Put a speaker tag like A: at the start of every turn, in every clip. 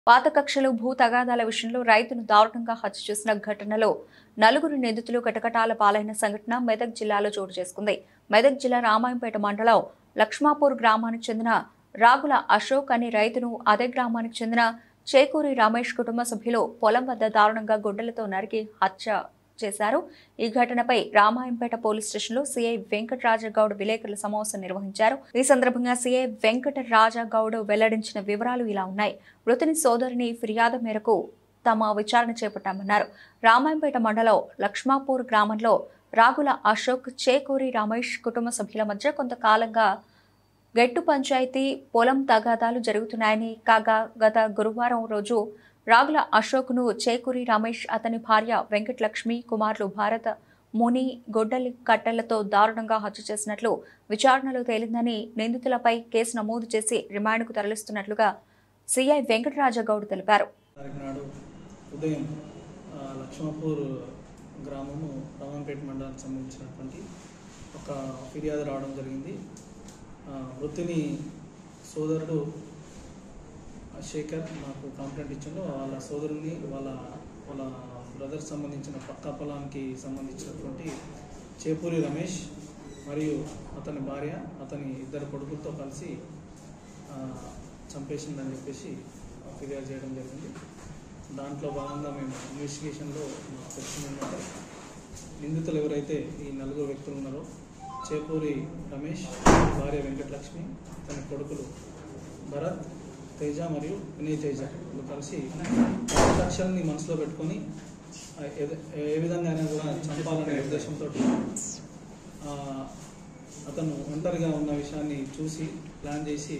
A: పాత కక్షలు భూ తగాదాల విషయంలో రైతును దారుణంగా హత్య చేసిన ఘటనలో నలుగురు నిందితులు కటకటాల పాలైన సంఘటన మెదక్ జిల్లాలో చోటు చేసుకుంది మెదక్ జిల్లా రామాయంపేట మండలం లక్ష్మాపూర్ గ్రామానికి చెందిన రాగుల అశోక్ అనే రైతును అదే గ్రామానికి చెందిన చేకూరి రమేష్ కుటుంబ సభ్యులు పొలం వద్ద దారుణంగా గొడ్డలతో నరికి హత్య చేశారు ఈ ఘటనపై రామాయంపేట పోలీస్ స్టేషన్లో సీఐ వెంకటరాజగౌడ్ విలేకరుల సమావేశం నిర్వహించారు ఈ సందర్భంగా సీఐ వెంకటరాజగౌడ్ వెల్లడించిన వివరాలు ఇలా ఉన్నాయి మృతుని సోదరుని ఫిర్యాదు మేరకు తమ విచారణ చేపట్టామన్నారు రామాయంపేట మండలం లక్ష్మాపూర్ గ్రామంలో రాగుల అశోక్ చేకూరి రమేష్ కుటుంబ సభ్యుల మధ్య కొంతకాలంగా గెట్టు పంచాయతీ పొలం తగాదాలు జరుగుతున్నాయని కాగా గత గురువారం రోజు రాగుల అశోక్ను చేకూరి రమేష్ అతని భార్య వెంకటలక్ష్మి కుమారులు భారత ముని గొడ్డలి కట్టెలతో దారుణంగా హత్య చేసినట్లు విచారణలో తేలిందని నిందితులపై కేసు నమోదు చేసి రిమాండ్కు తరలిస్తున్నట్లుగా సిఐ వెంకటరాజగౌడ్ తెలిపారు
B: తారీఖు నాడు ఉదయం ఆ, లక్ష్మాపూర్ గ్రామము రామంపేట మండలానికి సంబంధించినటువంటి ఒక ఫిర్యాదు రావడం జరిగింది ఆ, మృతుని సోదరుడు శేఖర్ నాకు కంప్లైంట్ ఇచ్చిండు వాళ్ళ సోదరుని వాళ్ళ వాళ్ళ బ్రదర్ సంబంధించిన పక్క పొలానికి సంబంధించినటువంటి చేపూరి రమేష్ మరియు అతని భార్య అతని ఇద్దరు కొడుకులతో కలిసి ఆ, చంపేసిందని చెప్పేసి ఫిర్యాదు చేయడం జరిగింది దాంట్లో భాగంగా మేము ఇన్వెస్టిగేషన్లో మాకు తెలిసింది ఏంటంటే నిందితులు ఎవరైతే ఈ నలుగురు వ్యక్తులు ఉన్నారో చేపూరి రమేష్ భార్య వెంకటలక్ష్మి తన కొడుకులు భరత్ తేజ మరియు వినయ్ తేజ వీళ్ళు కలిసి లక్షల్ని మనసులో పెట్టుకొని ఆ, ఏద- ఏ విధంగా అయినా కూడా చంపాలనే ఉద్దేశంతో అతను ఒంటరిగా ఉన్న విషయాన్ని చూసి ప్లాన్ చేసి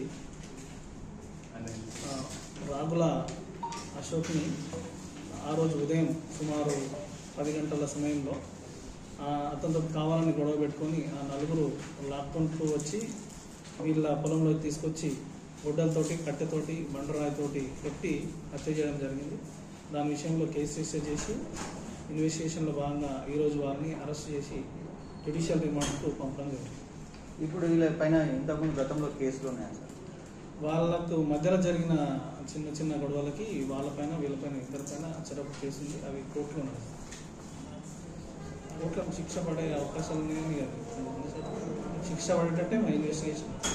B: ఆ, రాగుల అశోక్ని ఆ రోజు ఉదయం సుమారు పది గంటల సమయంలో ఆ, అతనితో కావాలని గొడవ పెట్టుకొని ఆ నలుగురు లాక్కుంటూ వచ్చి వీళ్ళ పొలంలోకి తీసుకొచ్చి గుడ్డలతోటి కట్టెతోటి బండరాయితోటి కొట్టి హత్య చేయడం జరిగింది దాని విషయంలో కేసు రిజిస్టర్ చేసి ఇన్వెస్టిగేషన్లో భాగంగా ఈరోజు వారిని అరెస్ట్ చేసి జ్యుడిషియల్ రిమాండ్కు పంపడం జరిగింది
C: ఇప్పుడు వీళ్ళ పైన ఇంతకుముందు గతంలో కేసులు ఉన్నాయా సార్
B: వాళ్ళకు మధ్యలో జరిగిన చిన్న చిన్న గొడవలకి వాళ్ళపైన వీళ్ళపైన ఇద్దరిపైన చెరపు కేసు ఉంది అవి కోర్టులో ఉన్నాయి కోర్టులకు శిక్ష పడే అవకాశాలు ఉన్నాయని కాదు. శిక్ష పడేటట్టే మా ఇన్వెస్టిగేషన్